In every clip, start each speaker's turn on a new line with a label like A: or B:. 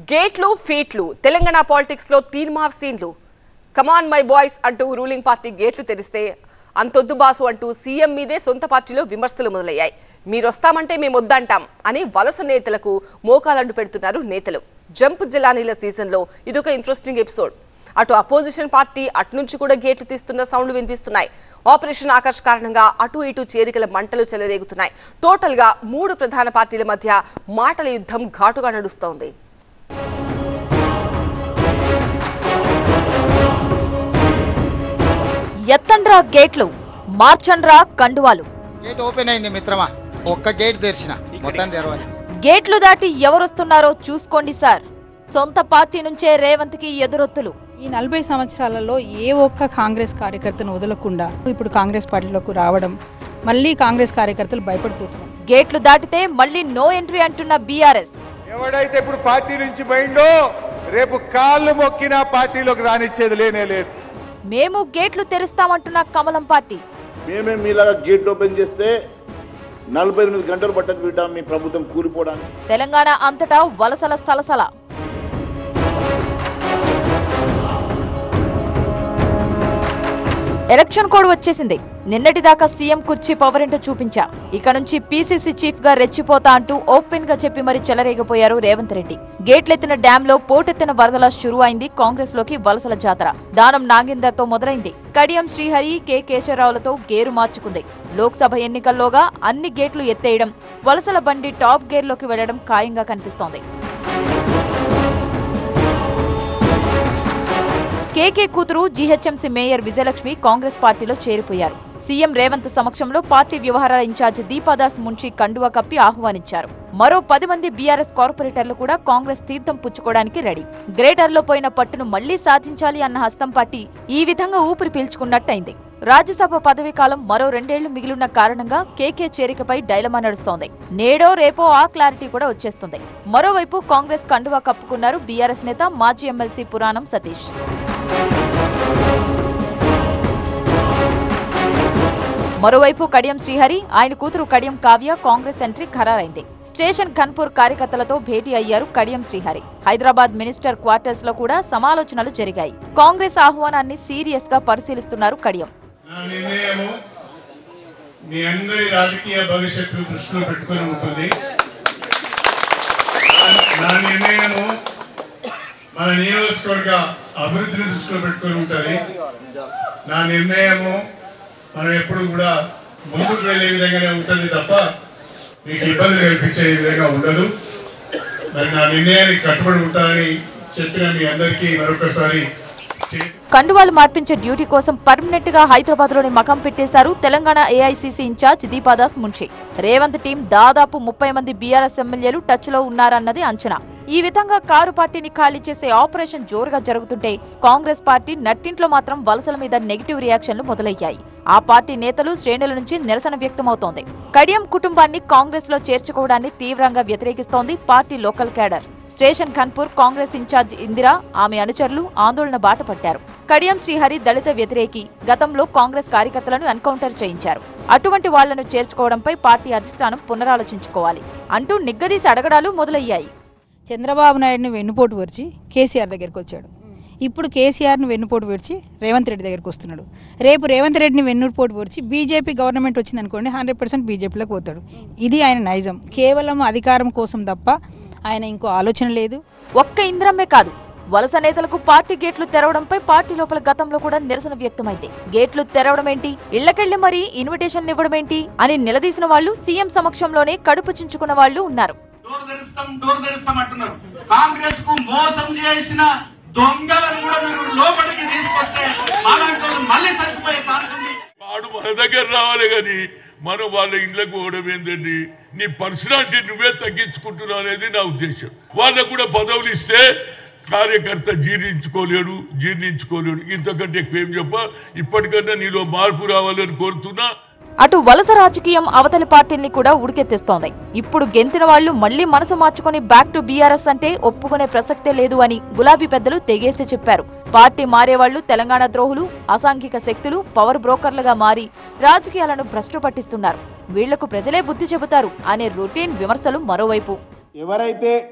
A: గేట్లు ఫీట్లు తెలంగాణ పాలిటిక్స్ లో తీన్మార్ సీన్లు కమాన్ మై బాయ్స్ అంటూ రూలింగ్ పార్టీ గేట్లు తెరిస్తే అంతొద్దు బాసు అంటూ సీఎం మీదే సొంత పార్టీలో విమర్శలు మొదలయ్యాయి మీరు వస్తామంటే మేము వద్దంటాం అని వలస నేతలకు మోకాలడ్డు పెడుతున్నారు నేతలు జంప్ జిలానీల సీజన్లో ఇదొక ఇంట్రెస్టింగ్ ఎపిసోడ్ అటు అపోజిషన్ పార్టీ అటు నుంచి కూడా గేట్లు తీస్తున్న సౌండ్లు వినిపిస్తున్నాయి ఆపరేషన్ ఆకర్ష్ కారణంగా అటు ఇటు చేరికల మంటలు చెలరేగుతున్నాయి టోటల్ గా మూడు ప్రధాన పార్టీల మధ్య మాటల యుద్ధం ఘాటుగా నడుస్తోంది
B: ఎత్తండ్రా గేట్లు మార్చండ్రా కండువాలు
C: గేట్ ఓపెన్ అయింది మిత్రమా ఒక్క గేట్ తెరిచిన మొత్తం తెరవని
B: గేట్లు దాటి ఎవరొస్తున్నారో చూసుకోండి సార్ సొంత పార్టీ నుంచే రేవంత్ కి ఎదురొత్తులు
D: ఈ నలభై సంవత్సరాలలో ఏ ఒక్క కాంగ్రెస్ కార్యకర్తను వదలకుండా ఇప్పుడు కాంగ్రెస్ పార్టీలోకి రావడం మళ్ళీ కాంగ్రెస్ కార్యకర్తలు భయపడిపోతున్నారు
B: గేట్లు దాటితే మళ్ళీ నో ఎంట్రీ అంటున్న బీఆర్ఎస్
E: ఎవడైతే ఇప్పుడు పార్టీ నుంచి పోయిండో రేపు కాళ్ళు మొక్కినా పార్టీలోకి రానిచ్చేది లేనే లేదు
B: మేము గేట్లు తెరుస్తామంటున్న కమలం పార్టీ
F: మేమే మీలాగా గేట్ ఓపెన్ చేస్తే నలభై ఎనిమిది గంటలు పట్టదు బిడ్డ మీ ప్రభుత్వం కూలిపోవడానికి
B: తెలంగాణ అంతటా వలసల సలసల ఎలక్షన్ కోడ్ వచ్చేసింది నిన్నటిదాకా సీఎం కుర్చీ పవర్ ఏంటో చూపించా ఇక నుంచి పీసీసీ చీఫ్ గా రెచ్చిపోతా అంటూ ఓపెన్ గా చెప్పి మరి చెలరేగిపోయారు రేవంత్ రెడ్డి గేట్లెత్తిన డ్యామ్ లో పోటెత్తిన వరదల షురు అయింది కాంగ్రెస్ లోకి వలసల జాతర దానం నాగేందర్ తో మొదలైంది కడియం శ్రీహరి కె కేశవరావులతో గేరు మార్చుకుంది లోక్సభ ఎన్నికల్లోగా అన్ని గేట్లు ఎత్తేయడం వలసల బండి టాప్ గేర్ లోకి వెళ్లడం ఖాయంగా కనిపిస్తోంది కేకే కూతురు జీహెచ్ఎంసీ మేయర్ విజయలక్ష్మి కాంగ్రెస్ పార్టీలో చేరిపోయారు సీఎం రేవంత్ సమక్షంలో పార్టీ వ్యవహారాల ఇన్ఛార్జ్ దీపాదాస్ మున్షి కండువా కప్పి ఆహ్వానించారు మరో పది మంది బీఆర్ఎస్ కార్పొరేటర్లు కూడా కాంగ్రెస్ తీర్థం పుచ్చుకోవడానికి రెడీ గ్రేటర్లో పోయిన పట్టును మళ్లీ సాధించాలి అన్న హస్తం పార్టీ ఈ విధంగా ఊపిరి పీల్చుకున్నట్టయింది రాజ్యసభ పదవీ కాలం మరో రెండేళ్లు మిగిలిన కారణంగా కేకే చేరికపై డైలమా నడుస్తోంది నేడో రేపో ఆ క్లారిటీ కూడా వచ్చేస్తుంది మరోవైపు కాంగ్రెస్ కండువా కప్పుకున్నారు బీఆర్ఎస్ నేత మాజీ ఎమ్మెల్సీ పురాణం సతీష్ మరోవైపు కడియం శ్రీహరి ఆయన కూతురు కడియం కావ్య కాంగ్రెస్ ఎంట్రీ ఖరారైంది స్టేషన్ ఖన్పూర్ కార్యకర్తలతో భేటీ అయ్యారు కడియం శ్రీహరి హైదరాబాద్ మినిస్టర్ క్వార్టర్స్ లో కూడా సమాలోచనలు జరిగాయి కాంగ్రెస్ ఆహ్వానాన్ని సీరియస్ గా పరిశీలిస్తున్నారు కడియం
G: నా నిర్ణయము మీ అందరి రాజకీయ భవిష్యత్తు దృష్టిలో పెట్టుకొని ఉంటుంది నా- నా నిర్ణయము మన నియోజకవర్గ అభివృద్ధిని దృష్టిలో పెట్టుకొని ఉంటుంది నా నిర్ణయము మనం ఎప్పుడు కూడా ముందుకు వెళ్ళే విధంగానే ఉంటుంది తప్ప మీకు ఇబ్బంది కల్పించే విధంగా ఉండదు మరి నా నిర్ణయానికి కట్టుబడి ఉంటానని చెప్పిన మీ అందరికీ మరొకసారి చే-
B: కండువాలు మార్పించే డ్యూటీ కోసం పర్మనెంట్ గా హైదరాబాద్ లోని మకం పెట్టేశారు Telangana AICC in charge Deepa Das Munshi Revanth team దాదాపు ముప్పై మంది బీఆర్ఎస్ ఎమ్మెల్యేలు టచ్ లో ఉన్నారన్నది అంచనా ఈ విధంగా కారు పార్టీని ఖాళీ చేసే ఆపరేషన్ జోరుగా జరుగుతుంటే కాంగ్రెస్ పార్టీ నట్టింట్లో మాత్రం వలసల మీద నెగిటివ్ రియాక్షన్లు మొదలయ్యాయి ఆ పార్టీ నేతలు శ్రేణుల నుంచి నిరసన వ్యక్తమవుతోంది కడియం కుటుంబాన్ని కాంగ్రెస్ లో చేర్చుకోవడాన్ని తీవ్రంగా వ్యతిరేకిస్తోంది party local cadre station Khanpur Congress incharge Indira ఆమె అనుచరులు ఆందోళన బాట పట్టారు కడియం శ్రీహరి దళిత వ్యతిరేకి గతంలో కాంగ్రెస్ కార్యకర్తలను ఎన్కౌంటర్ చేయించారు అటువంటి వాళ్లను చేర్చుకోవడంపై పార్టీ అధిష్టానం పునరాలోచించుకోవాలి అంటూ నిగ్గదీసి అడగడాలు మొదలయ్యాయి
D: చంద్రబాబు నాయుడిని వెన్నుపోటు విడిచి కేసీఆర్ దగ్గరికి వచ్చాడు ఇప్పుడు కేసీఆర్ని వెన్నుపోటు విడిచి రేవంత్ రెడ్డి దగ్గరికి వస్తున్నాడు రేపు రేవంత్ రెడ్డిని వెన్నుపోటు విడిచి బీజేపీ గవర్నమెంట్ వచ్చింది అనుకోండి హండ్రెడ్ పర్సెంట్ బీజేపీలోకి పోతాడు ఇది ఆయన నైజం కేవలం అధికారం కోసం తప్ప ఆయన ఇంకో ఆలోచన లేదు
B: ఒక్క ఇంద్రమ్మే కాదు వలస నేతలకు పార్టీ గేట్లు తెరవడంపై పార్టీ లోపల గతంలో కూడా నిరసన వ్యక్తమైంది గేట్లు తెరవడం ఏంటి ఇళ్లకెళ్లి మరీ ఇన్విటేషన్ ఇవ్వడం ఏంటి అని నిలదీసిన వాళ్ళు సీఎం సమక్షంలోనే కడుపు చించుకున్న వాళ్ళు ఉన్నారు
H: డోర్ తెరుస్తాం డోర్ తెరుస్తాం అంటున్నారు కాంగ్రెస్ కు మోసం చేసిన దొంగలను కూడా మీరు లోపలికి తీసుకొస్తే అలాంటి వాళ్ళు మళ్ళీ చచ్చిపోయే ఛాన్స్ ఉంది
I: వాడు మన దగ్గర రావాలి కానీ మనం వాళ్ళ ఇంట్లోకి పోవడం ఏంటండి నీ పర్సనాలిటీ నువ్వే తగ్గించుకుంటున్నావు అనేది నా ఉద్దేశం వాళ్ళకు కూడా పదవులు ఇస్తే కార్యకర్త జీర్ణించుకోలేడు జీర్ణించుకోలేడు ఇంతకంటే ఎక్కువ ఏం చెప్ప ఇప్పటికన్నా నీలో మార్పు రావాలని కోరుతున్నా
B: అటు వలస రాజకీయం అవతలి పార్టీల్ని కూడా ఉడికెత్తిస్తోంది ఇప్పుడు గెంతిన వాళ్లు మళ్లీ మనసు మార్చుకుని బ్యాక్ టు బీఆర్ఎస్ అంటే ఒప్పుకునే ప్రసక్తే లేదు అని గులాబీ పెద్దలు తెగేసి చెప్పారు పార్టీ మారేవాళ్లు తెలంగాణ ద్రోహులు అసాంఘిక శక్తులు పవర్ బ్రోకర్లుగా మారి రాజకీయాలను భ్రష్టు పట్టిస్తున్నారు వీళ్లకు ప్రజలే బుద్ధి చెబుతారు అనే రొటీన్ విమర్శలు మరోవైపు
F: ఎవరైతే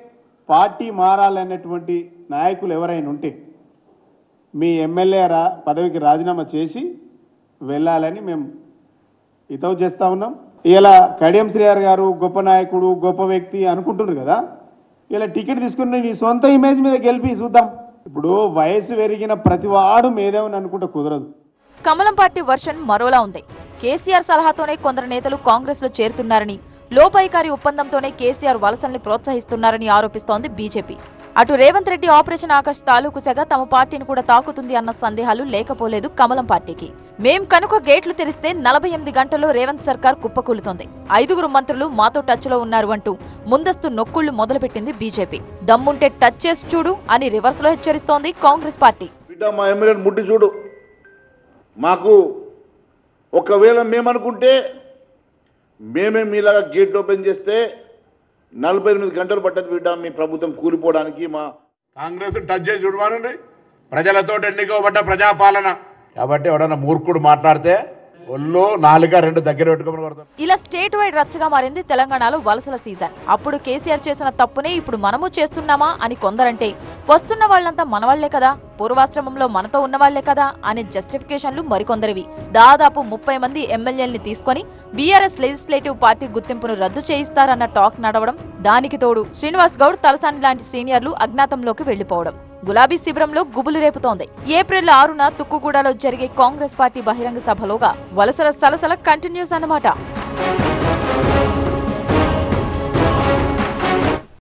J: పార్టీ మారాలనేటువంటి నాయకులు ఎవరైనా ఉంటే మీ ఎమ్మెల్యే రా పదవికి రాజీనామా చేసి వెళ్ళాలని మేము హితవు చేస్తూ ఉన్నాం ఇలా కడియం శ్రీఆర్ గారు గొప్ప నాయకుడు గొప్ప వ్యక్తి అనుకుంటున్నారు కదా ఇలా టికెట్ తీసుకుని నీ సొంత ఇమేజ్ మీద గెలిపి చూద్దాం ఇప్పుడు వయసు పెరిగిన ప్రతి వాడు మేదేమని అనుకుంటే కుదరదు
B: కమలం పార్టీ వర్షన్ మరోలా ఉంది కేసీఆర్ సలహాతోనే కొందరు నేతలు కాంగ్రెస్ లో చేరుతున్నారని లోపాయికారి ఒప్పందంతోనే కేసీఆర్ వలసల్ని ప్రోత్సహిస్తున్నారని ఆరోపిస్తోంది బీజేపీ అటు రేవంత్ రెడ్డి ఆపరేషన్ ఆకాశ్ తాలూకు సెగ తమ పార్టీని కూడా తాకుతుంది అన్న సందేహాలు లేకపోలేదు కమలం పార్టీకి మేం కనుక గేట్లు తెరిస్తే నలభై ఎనిమిది గంటల్లో రేవంత్ సర్కార్ కుప్పకూలుతోంది ఐదుగురు మంత్రులు మాతో టచ్ లో ఉన్నారు అంటూ ముందస్తు నొక్కుళ్లు మొదలుపెట్టింది బీజేపీ దమ్ముంటే టచ్ చేసి చూడు అని రివర్స్ లో హెచ్చరిస్తోంది కాంగ్రెస్ పార్టీ
F: బిడ్డ మా ఎమ్మెల్యేని ముట్టి చూడు మాకు ఒకవేళ మేమనుకుంటే మేమే మీలాగా గేట్ ఓపెన్ చేస్తే నలభై ఎనిమిది గంటలు పట్టదు బిడ్డ మీ ప్రభుత్వం కూలిపోవడానికి మా
K: కాంగ్రెస్ టచ్ చేసి చూడమనండి ప్రజలతో ఎన్నికబడ్డ ప్రజాపాలన కాబట్టి ఎవడన్నా మూర్ఖుడు మాట్లాడితే ఒళ్ళు నాలుక రెండు దగ్గర పెట్టుకోమని కొడతాను
B: ఇలా స్టేట్ వైడ్ రచ్చగా మారింది తెలంగాణలో వలసల సీజన్ అప్పుడు కేసీఆర్ చేసిన తప్పునే ఇప్పుడు మనము చేస్తున్నామా అని కొందరంటే వస్తున్న వాళ్ళంతా మనవాళ్లే కదా పూర్వాశ్రమంలో మనతో ఉన్నవాళ్లే కదా అనే జస్టిఫికేషన్లు మరికొందరివి దాదాపు ముప్పై మంది ఎమ్మెల్యేల్ని తీసుకొని బీఆర్ఎస్ లెజిస్లేటివ్ పార్టీ గుర్తింపును రద్దు చేయిస్తారన్న టాక్ నడవడం దానికి తోడు శ్రీనివాస్ గౌడ్ తలసాని లాంటి సీనియర్లు అజ్ఞాతంలోకి వెళ్లిపోవడం గులాబీ శిబిరంలో గుబులు రేపుతోంది ఏప్రిల్ ఆరున తుక్కుగూడలో జరిగే కాంగ్రెస్ పార్టీ బహిరంగ సభలోగా వలసల సలసల కంటిన్యూస్ అన్నమాట